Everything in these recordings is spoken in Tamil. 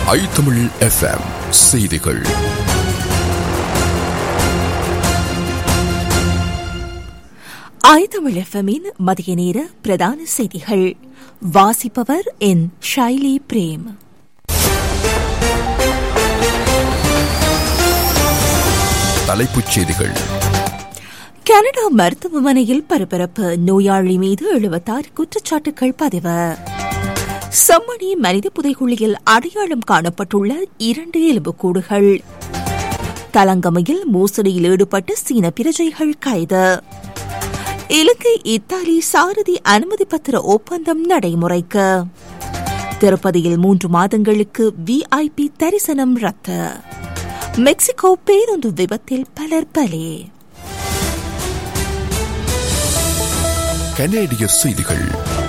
ஐ தமிழ் எஃப்எம் செய்திகள் ஐதமிழ் எஃப்எம்மின் மதிய நேர பிரதான செய்திகள் வாசிப்பவர் என் ஷைலி பிரேம் தலைப்புச் செய்திகள் கனடா மருத்துவமனையில் பரபரப்பு நோயாளி மீது எழுபத்தாறு குற்றச்சாட்டுகள் பதிவு செம்மணி மனித புதைகுழியில் அடையாளம் காணப்பட்டுள்ள இரண்டு எலும்புக்கூடுகள் தலங்கமையில் மோசடியில் ஈடுபட்ட சீன பிரஜைகள் கைது இலங்கை இத்தாலி சாரதி அனுமதி பத்திர ஒப்பந்தம் நடைமுறைக்கு திருப்பதியில் மூன்று மாதங்களுக்கு விஐபி தரிசனம் ரத்து மெக்சிகோ பேருந்து விபத்தில் பலர் பலி கனேடிய செய்திகள்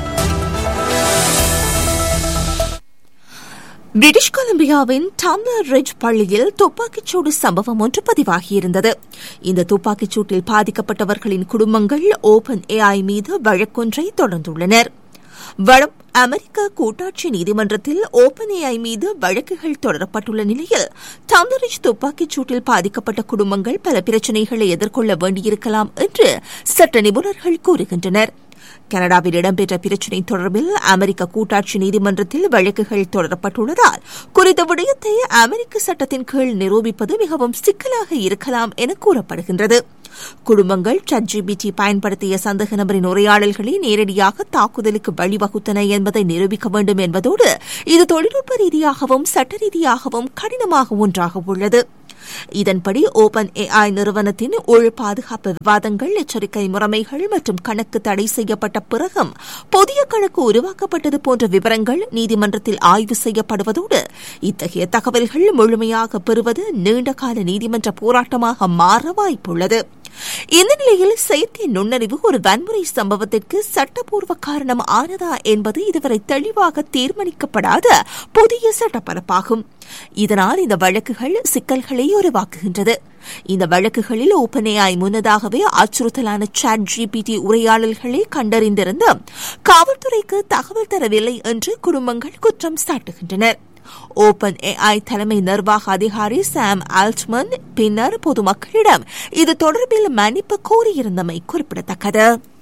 பிரிட்டிஷ் கொலம்பியாவின் டம்ளர் ரிட்ஜ் பள்ளியில் துப்பாக்கிச்சூடு சம்பவம் ஒன்று பதிவாகியிருந்தது இந்த துப்பாக்கிச் சூட்டில் பாதிக்கப்பட்டவர்களின் குடும்பங்கள் ஓபன் ஏஐ மீது வழக்கொன்றை தொடர்ந்துள்ளனர் வடம் அமெரிக்க கூட்டாட்சி நீதிமன்றத்தில் ஓபன் ஏஐ மீது வழக்குகள் தொடரப்பட்டுள்ள நிலையில் டம்ளரிஜ் துப்பாக்கிச் சூட்டில் பாதிக்கப்பட்ட குடும்பங்கள் பல பிரச்சினைகளை எதிர்கொள்ள வேண்டியிருக்கலாம் என்று சட்ட நிபுணர்கள் கூறுகின்றனர் கனடாவில் இடம்பெற்ற பிரச்சினை தொடர்பில் அமெரிக்க கூட்டாட்சி நீதிமன்றத்தில் வழக்குகள் தொடரப்பட்டுள்ளதால் குறித்த விடயத்தை அமெரிக்க சட்டத்தின் கீழ் நிரூபிப்பது மிகவும் சிக்கலாக இருக்கலாம் என கூறப்படுகின்றது குடும்பங்கள் சட்ஜிபிடி பயன்படுத்திய சந்தேக நபரின் உரையாடல்களை நேரடியாக தாக்குதலுக்கு வழிவகுத்தன என்பதை நிரூபிக்க வேண்டும் என்பதோடு இது தொழில்நுட்ப ரீதியாகவும் சட்ட ரீதியாகவும் கடினமாக ஒன்றாக உள்ளது இதன்படி ஓபன் ஏஐ நிறுவனத்தின் உள் பாதுகாப்பு விவாதங்கள் எச்சரிக்கை முறைமைகள் மற்றும் கணக்கு தடை செய்யப்பட்ட பிறகும் புதிய கணக்கு உருவாக்கப்பட்டது போன்ற விவரங்கள் நீதிமன்றத்தில் ஆய்வு செய்யப்படுவதோடு இத்தகைய தகவல்கள் முழுமையாக பெறுவது நீண்டகால நீதிமன்ற போராட்டமாக மாற வாய்ப்புள்ளது இந்த நிலையில் செயற்கை நுண்ணறிவு ஒரு வன்முறை சம்பவத்திற்கு சட்டப்பூர்வ காரணம் ஆனதா என்பது இதுவரை தெளிவாக தீர்மானிக்கப்படாத புதிய சட்டப்பரப்பாகும் இதனால் இந்த வழக்குகள் சிக்கல்களை உருவாக்குகின்றது இந்த வழக்குகளில் ஓபன்ஏஐ முன்னதாகவே அச்சுறுத்தலான சாட் ஜிபிடி உரையாடல்களை கண்டறிந்திருந்த காவல்துறைக்கு தகவல் தரவில்லை என்று குடும்பங்கள் குற்றம் சாட்டுகின்றனர் ஓபன் ஏஐ தலைமை நிர்வாக அதிகாரி சாம் ஆல்ட்மன் பின்னர் பொதுமக்களிடம் இது தொடர்பில் மன்னிப்பு கோரியிருந்தமை குறிப்பிடத்தக்கது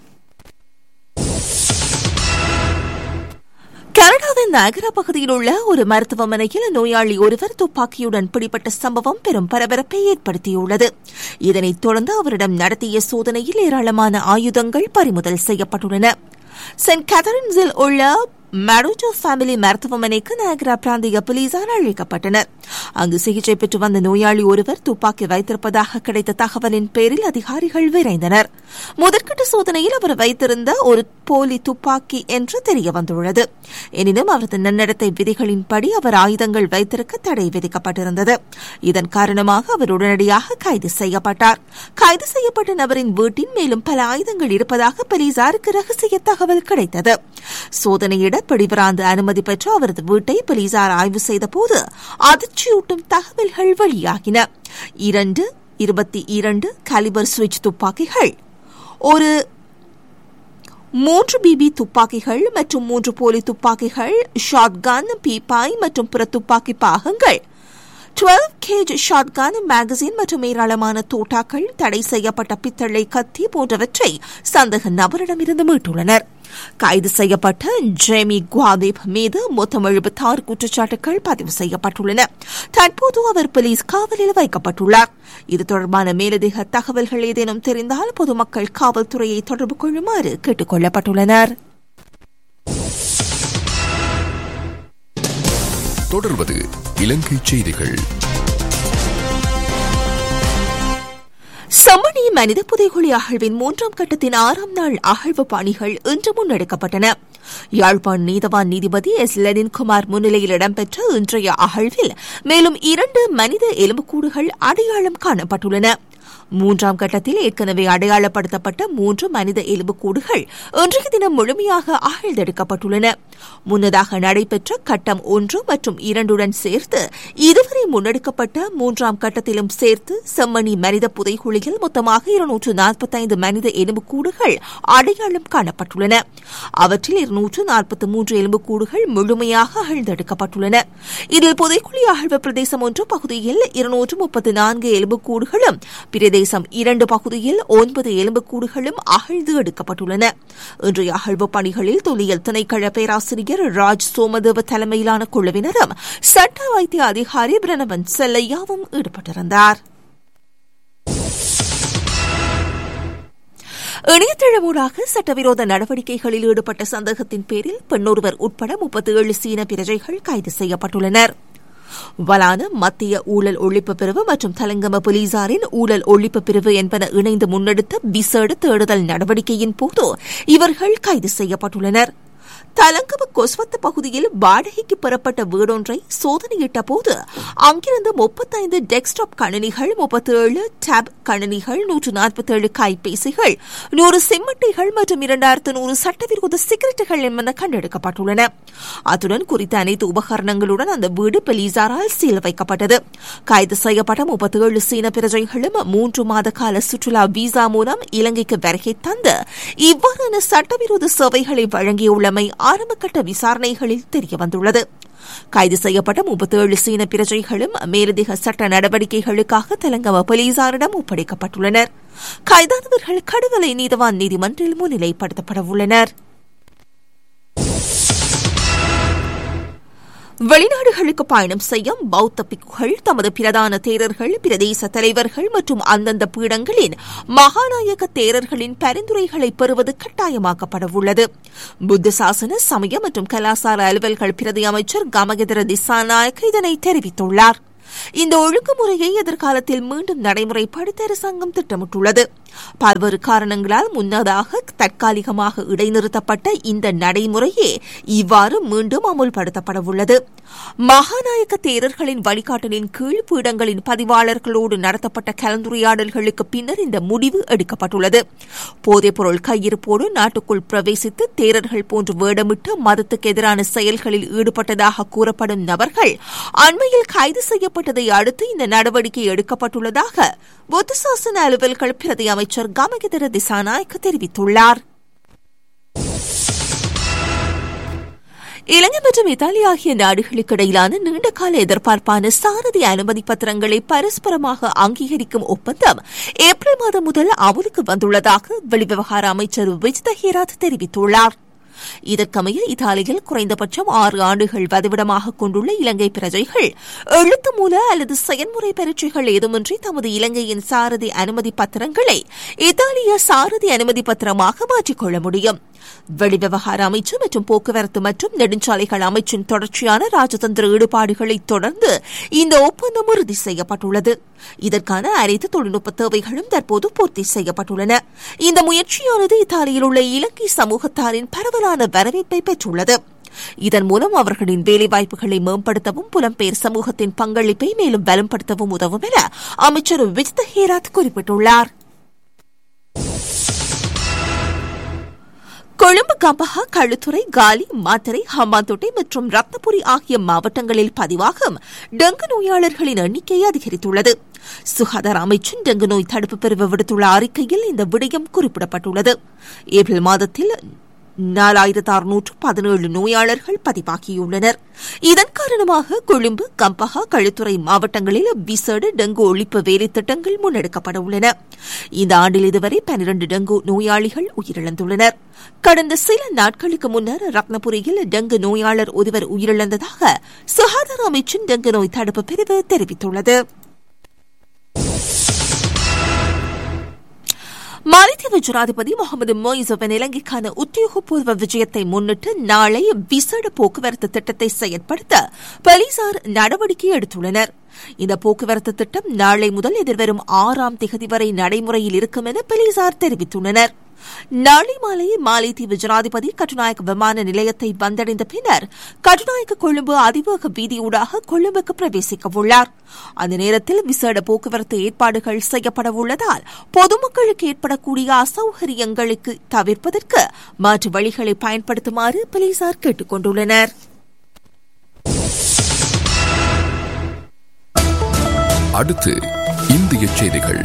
கனடாவின் நகர பகுதியில் உள்ள ஒரு மருத்துவமனையில் நோயாளி ஒருவர் துப்பாக்கியுடன் பிடிபட்ட சம்பவம் பெரும் பரபரப்பை ஏற்படுத்தியுள்ளது இதனைத் தொடர்ந்து அவரிடம் நடத்திய சோதனையில் ஏராளமான ஆயுதங்கள் பறிமுதல் செய்யப்பட்டுள்ளன சென்ட் கேத்தரின்ஸில் உள்ள மரோட்டோ ஃபேமிலி மருத்துவமனைக்கு நகரா பிராந்திய போலீசார் அழைக்கப்பட்டனர் அங்கு சிகிச்சை பெற்று வந்த நோயாளி ஒருவர் துப்பாக்கி வைத்திருப்பதாக கிடைத்த தகவலின் பேரில் அதிகாரிகள் விரைந்தனர் முதற்கட்ட சோதனையில் அவர் வைத்திருந்த ஒரு போலி துப்பாக்கி என்று தெரிய வந்துள்ளது எனினும் அவரது நன்னடத்தை விதிகளின்படி அவர் ஆயுதங்கள் வைத்திருக்க தடை விதிக்கப்பட்டிருந்தது இதன் காரணமாக அவர் உடனடியாக கைது செய்யப்பட்டார் கைது செய்யப்பட்ட நபரின் வீட்டில் மேலும் பல ஆயுதங்கள் இருப்பதாக போலீசாருக்கு ரகசிய தகவல் கிடைத்தது சோதனையிட பிடிபிராந்து அனுமதி பெற்று அவரது வீட்டை போலீசார் ஆய்வு செய்தபோது அதிர்ச்சியூட்டும் தகவல்கள் வெளியாகின இரண்டு இருபத்தி இரண்டு கலிபர் சுவிட்ச் துப்பாக்கிகள் ஒரு மூன்று பிபி துப்பாக்கிகள் மற்றும் மூன்று போலி துப்பாக்கிகள் ஷாட்கன் பீப்பாய் மற்றும் பிற துப்பாக்கி பாகங்கள் டுவெல் கேஜ் ஷாட்கன் மேகசின் மற்றும் ஏராளமான தோட்டாக்கள் தடை செய்யப்பட்ட பித்தளை கத்தி போன்றவற்றை சந்தேக நபரிடமிருந்து மீட்டுள்ளனர் கைது செய்யப்பட்ட ஜேமி குவாதேப் மீது மொத்தம் எழுபத்தாறு குற்றச்சாட்டுகள் பதிவு செய்யப்பட்டுள்ளன தற்போது அவர் போலீஸ் காவலில் வைக்கப்பட்டுள்ளார் இது தொடர்பான மேலதிக தகவல்கள் ஏதேனும் தெரிந்தால் பொதுமக்கள் காவல்துறையை தொடர்பு கொள்ளுமாறு கேட்டுக் கொள்ளப்பட்டுள்ளனர் தொடர்வது இலங்கை செய்திகள் செம்மணி மனித புதைகுழி அகழ்வின் மூன்றாம் கட்டத்தின் ஆறாம் நாள் அகழ்வு பணிகள் இன்று முன்னெடுக்கப்பட்டன யாழ்ப்பாண் நீதவான் நீதிபதி எஸ் லெனின்குமார் முன்னிலையில் இடம்பெற்ற இன்றைய அகழ்வில் மேலும் இரண்டு மனித எலும்புக்கூடுகள் அடையாளம் காணப்பட்டுள்ளன மூன்றாம் கட்டத்தில் ஏற்கனவே அடையாளப்படுத்தப்பட்ட மூன்று மனித எலும்புக்கூடுகள் இன்றைய தினம் முழுமையாக ஆழ்ந்தெடுக்கப்பட்டுள்ளன முன்னதாக நடைபெற்ற கட்டம் ஒன்று மற்றும் இரண்டுடன் சேர்த்து இதுவரை முன்னெடுக்கப்பட்ட மூன்றாம் கட்டத்திலும் சேர்த்து செம்மணி மனித புதைகுழியில் மொத்தமாக இருநூற்று நாற்பத்தைந்து மனித எலும்புக்கூடுகள் அடையாளம் காணப்பட்டுள்ளன அவற்றில் இருநூற்று நாற்பத்தி மூன்று எலும்புக்கூடுகள் முழுமையாக அகழ்ந்தெடுக்கப்பட்டுள்ளன இதில் புதைக்குழி அகழ்வு பிரதேசம் ஒன்று பகுதியில் இருநூற்று முப்பத்தி நான்கு எலும்புக்கூடுகளும் பிரதேசம் இரண்டு பகுதியில் ஒன்பது எலும்புக்கூடுகளும் அகழ்ந்து எடுக்கப்பட்டுள்ளன இன்றைய அகழ்வு பணிகளில் தொல்லியல் திணைக்கள பேராசிரியர் ராஜ் சோமதேவ தலைமையிலான குழுவினரும் சட்ட வைத்திய அதிகாரி பிரணவன் செல்லையாவும் ஈடுபட்டிருந்தார் இணையதளமூடாக சட்டவிரோத நடவடிக்கைகளில் ஈடுபட்ட சந்தேகத்தின் பேரில் பெண்ணொருவர் உட்பட முப்பத்தி ஏழு சீன பிரஜைகள் கைது செய்யப்பட்டுள்ளனர் வலான மத்திய ஊழல் ஒழிப்பு பிரிவு மற்றும் தலங்கம போலீசாரின் ஊழல் ஒழிப்பு பிரிவு என்பன இணைந்து முன்னெடுத்த விசேட தேடுதல் நடவடிக்கையின் போது இவர்கள் கைது செய்யப்பட்டுள்ளனர் தலங்கம கொஸ்வத்த பகுதியில் வாடகைக்கு பெறப்பட்ட வீடொன்றை சோதனையிட்ட போது அங்கிருந்து முப்பத்தைந்து டெஸ்க்டாப் கணினிகள் முப்பத்தேழு டேப் கணினிகள் நூற்று நாற்பத்தேழு கைபேசிகள் நூறு செம்மட்டைகள் மற்றும் இரண்டாயிரத்து நூறு சட்டவிரோத சிகரெட்டுகள் என்பன கண்டெடுக்கப்பட்டுள்ளன அத்துடன் குறித்த அனைத்து உபகரணங்களுடன் அந்த வீடு போலீசாரால் சீல் வைக்கப்பட்டது கைது செய்யப்பட்ட முப்பத்தேழு சீன பிரஜைகளும் மூன்று மாத கால சுற்றுலா விசா மூலம் இலங்கைக்கு வருகை தந்து இவ்வாறான சட்டவிரோத சேவைகளை வழங்கியுள்ளமை ஆரம்பகட்ட விசாரணைகளில் தெரியவந்துள்ளது கைது செய்யப்பட்ட முப்பத்தேழு சீன பிரஜைகளும் மேலதிக சட்ட நடவடிக்கைகளுக்காக தெலங்கானா போலீசாரிடம் ஒப்படைக்கப்பட்டுள்ளனர் கைதானவர்கள் கடுவலை நீதவான் நீதிமன்றில் முன்னிலைப்படுத்தப்பட உள்ளனர் வெளிநாடுகளுக்கு பயணம் செய்யும் பௌத்த பிக்குகள் தமது பிரதான தேரர்கள் பிரதேச தலைவர்கள் மற்றும் அந்தந்த பீடங்களின் மகாநாயக தேரர்களின் பரிந்துரைகளை பெறுவது கட்டாயமாக்கப்பட உள்ளது புத்த சாசன சமய மற்றும் கலாசார அலுவல்கள் பிரதி அமைச்சர் கமகதர திசாநாயக் இதனை தெரிவித்துள்ளார் இந்த ஒழுங்குமுறையை எதிர்காலத்தில் மீண்டும் நடைமுறைப்படுத்த அரசாங்கம் திட்டமிட்டுள்ளது பல்வேறு காரணங்களால் முன்னதாக தற்காலிகமாக இடைநிறுத்தப்பட்ட இந்த நடைமுறையே இவ்வாறு மீண்டும் அமுல்படுத்தப்பட உள்ளது மகாநாயக்க தேரர்களின் வழிகாட்டலின் கீழ் பீடங்களின் பதிவாளர்களோடு நடத்தப்பட்ட கலந்துரையாடல்களுக்கு பின்னர் இந்த முடிவு எடுக்கப்பட்டுள்ளது போதைப்பொருள் கையிருப்போடு நாட்டுக்குள் பிரவேசித்து தேரர்கள் போன்று வேடமிட்டு மதத்துக்கு எதிரான செயல்களில் ஈடுபட்டதாக கூறப்படும் நபர்கள் அண்மையில் கைது செய்யப்பட்டதை அடுத்து இந்த நடவடிக்கை எடுக்கப்பட்டுள்ளதாக புத்த சாசன அலுவல்கள் பிரதி அமைச்சர் கமகிதர திசாநாயக்க தெரிவித்துள்ளார் இலங்கை மற்றும் இத்தாலி ஆகிய நாடுகளுக்கு இடையிலான நீண்டகால எதிர்பார்ப்பான சாரதி அனுமதி பத்திரங்களை பரஸ்பரமாக அங்கீகரிக்கும் ஒப்பந்தம் ஏப்ரல் மாதம் முதல் அமலுக்கு வந்துள்ளதாக வெளிவிவகார அமைச்சர் விஜித ஹேராத் தெரிவித்துள்ளார் இதற்கமைய இத்தாலியில் குறைந்தபட்சம் ஆறு ஆண்டுகள் வதிவிடமாக கொண்டுள்ள இலங்கை பிரஜைகள் எழுத்து மூல அல்லது செயன்முறை பரீட்சைகள் ஏதுமின்றி தமது இலங்கையின் சாரதி அனுமதி பத்திரங்களை இத்தாலிய சாரதி அனுமதி பத்திரமாக மாற்றிக்கொள்ள முடியும் வெளிவிவகார அமைச்சு மற்றும் போக்குவரத்து மற்றும் நெடுஞ்சாலைகள் அமைச்சின் தொடர்ச்சியான ராஜதந்திர ஈடுபாடுகளை தொடர்ந்து இந்த ஒப்பந்தம் உறுதி செய்யப்பட்டுள்ளது இதற்கான அனைத்து தொழில்நுட்ப தேவைகளும் தற்போது பூர்த்தி செய்யப்பட்டுள்ளன இந்த முயற்சியானது இத்தாலியில் உள்ள இலங்கை சமூகத்தாரின் பரவலான வரவேற்பை பெற்றுள்ளது இதன் மூலம் அவர்களின் வேலைவாய்ப்புகளை மேம்படுத்தவும் புலம்பெயர் சமூகத்தின் பங்களிப்பை மேலும் பலப்படுத்தவும் உதவும் என அமைச்சர் விஜித ஹேராத் குறிப்பிட்டுள்ளார் கொழும்பு கம்பஹா களுத்துறை காலி மாத்தரை ஹம்பாந்தோட்டை மற்றும் ரத்னபுரி ஆகிய மாவட்டங்களில் பதிவாகும் டெங்கு நோயாளர்களின் எண்ணிக்கை அதிகரித்துள்ளது சுகாதார அமைச்சின் டெங்கு நோய் தடுப்பு பிரிவு விடுத்துள்ள அறிக்கையில் இந்த விடயம் குறிப்பிடப்பட்டுள்ளது ஏப்ரல் மாதத்தில் நாலாயிரத்து அறுநூற்று பதினேழு நோயாளர்கள் பதிவாகியுள்ளனர் இதன் காரணமாக கொழும்பு கம்பஹா களுத்துறை மாவட்டங்களில் விசேட டெங்கு ஒழிப்பு வேலை திட்டங்கள் முன்னெடுக்கப்பட உள்ளன இந்த ஆண்டில் இதுவரை பனிரண்டு டெங்கு நோயாளிகள் உயிரிழந்துள்ளனர் கடந்த சில நாட்களுக்கு முன்னர் ரத்னபுரியில் டெங்கு நோயாளர் ஒருவர் உயிரிழந்ததாக சுகாதார அமைச்சின் டெங்கு நோய் தடுப்பு பிரிவு தெரிவித்துள்ளது மாலத்தீவு ஜனாதிபதி முகமது மொய்சோவின் இலங்கைக்கான உத்தியோகபூர்வ விஜயத்தை முன்னிட்டு நாளை விசேட போக்குவரத்து திட்டத்தை செயற்படுத்த போலீசார் நடவடிக்கை எடுத்துள்ளனர் இந்த போக்குவரத்து திட்டம் நாளை முதல் எதிர்வரும் ஆறாம் திகதி வரை நடைமுறையில் இருக்கும் என போலீசார் தெரிவித்துள்ளனர் நாளை மாலை மாலைத்தீவு ஜனாதிபதி கட்டுநாயக்க விமான நிலையத்தை வந்தடைந்த பின்னர் கட்டுநாயக்க கொழும்பு அதிவேக வீதியூடாக கொழும்புக்கு பிரவேசிக்க உள்ளார் அந்த நேரத்தில் விசேட போக்குவரத்து ஏற்பாடுகள் செய்யப்பட உள்ளதால் பொதுமக்களுக்கு ஏற்படக்கூடிய அசௌகரியங்களுக்கு தவிர்ப்பதற்கு மாற்று வழிகளை பயன்படுத்துமாறு போலீசார் கேட்டுக் கொண்டுள்ளனர் அடுத்து இந்திய செய்திகள்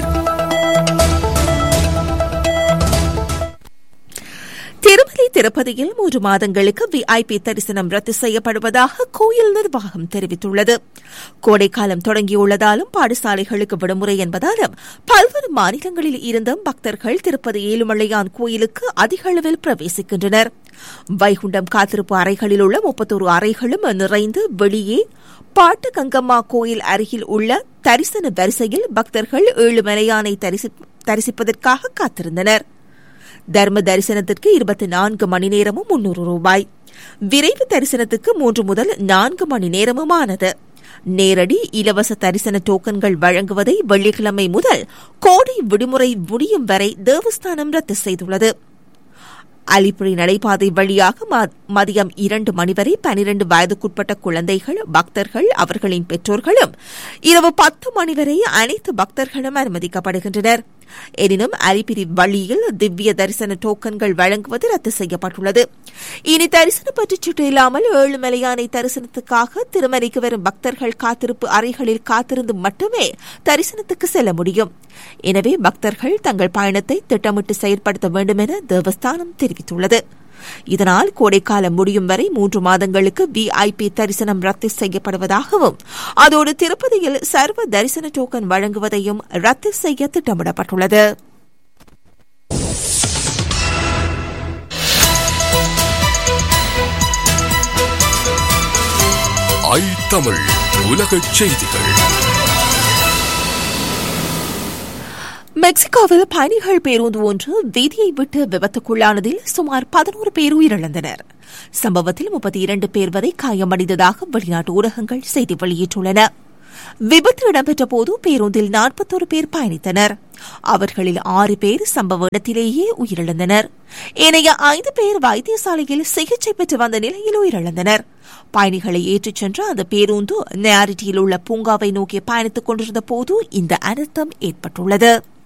திருமலை திருப்பதியில் மூன்று மாதங்களுக்கு விஐபி தரிசனம் ரத்து செய்யப்படுவதாக கோயில் நிர்வாகம் தெரிவித்துள்ளது கோடைக்காலம் தொடங்கியுள்ளதாலும் பாடசாலைகளுக்கு விடுமுறை என்பதாலும் பல்வேறு மாநிலங்களில் இருந்தும் பக்தர்கள் திருப்பதி ஏழுமலையான் கோயிலுக்கு அதிக அளவில் பிரவேசிக்கின்றனர் வைகுண்டம் காத்திருப்பு அறைகளில் உள்ள முப்பத்தோரு அறைகளும் நிறைந்து வெளியே பாட்டு கங்கம்மா கோயில் அருகில் உள்ள தரிசன வரிசையில் பக்தர்கள் ஏழுமலையானை தரிசிப்பதற்காக காத்திருந்தனர் தர்ம தரிசனத்திற்கு இருபத்தி நான்கு மணி நேரமும் முன்னூறு ரூபாய் விரைவு தரிசனத்துக்கு மூன்று முதல் நான்கு மணி நேரமுமானது நேரடி இலவச தரிசன டோக்கன்கள் வழங்குவதை வெள்ளிக்கிழமை முதல் கோடை விடுமுறை முடியும் வரை தேவஸ்தானம் ரத்து செய்துள்ளது அலிப்புரி நடைபாதை வழியாக மதியம் இரண்டு மணி வரை பனிரண்டு வயதுக்குட்பட்ட குழந்தைகள் பக்தர்கள் அவர்களின் பெற்றோர்களும் இரவு பத்து மணி வரை அனைத்து பக்தர்களும் அனுமதிக்கப்படுகின்றனர் எனினும் அலிபிரி வழியில் திவ்ய தரிசன டோக்கன்கள் வழங்குவது ரத்து செய்யப்பட்டுள்ளது இனி தரிசன பற்றுச்சீட்டு இல்லாமல் ஏழுமலையானை தரிசனத்துக்காக திருமலைக்கு வரும் பக்தர்கள் காத்திருப்பு அறைகளில் காத்திருந்து மட்டுமே தரிசனத்துக்கு செல்ல முடியும் எனவே பக்தர்கள் தங்கள் பயணத்தை திட்டமிட்டு செயற்படுத்த வேண்டும் என தேவஸ்தானம் தெரிவித்துள்ளது இதனால் கோடைக்காலம் முடியும் வரை மூன்று மாதங்களுக்கு விஐபி தரிசனம் ரத்து செய்யப்படுவதாகவும் அதோடு திருப்பதியில் சர்வ தரிசன டோக்கன் வழங்குவதையும் ரத்து செய்ய திட்டமிடப்பட்டுள்ளது ஐ தமிழ் உலகச் செய்திகள் மெக்சிகோவில் பயணிகள் பேருந்து ஒன்று வீதியை விட்டு விபத்துக்குள்ளானதில் சுமார் பதினோரு பேர் உயிரிழந்தனர் சம்பவத்தில் முப்பத்தி இரண்டு பேர் வரை காயமடைந்ததாக வெளிநாட்டு ஊடகங்கள் செய்தி வெளியிட்டுள்ளன விபத்து இடம்பெற்ற போது பேருந்தில் நாற்பத்தோரு பேர் பயணித்தனர் அவர்களில் ஆறு பேர் சம்பவ இடத்திலேயே உயிரிழந்தனர் ஏனைய ஐந்து பேர் வைத்தியசாலையில் சிகிச்சை பெற்று வந்த நிலையில் உயிரிழந்தனர் பயணிகளை ஏற்றிச் சென்ற அந்த பேருந்து நேரிட்டியில் உள்ள பூங்காவை நோக்கி பயணித்துக் கொண்டிருந்த போது இந்த அனர்த்தம் ஏற்பட்டுள்ளது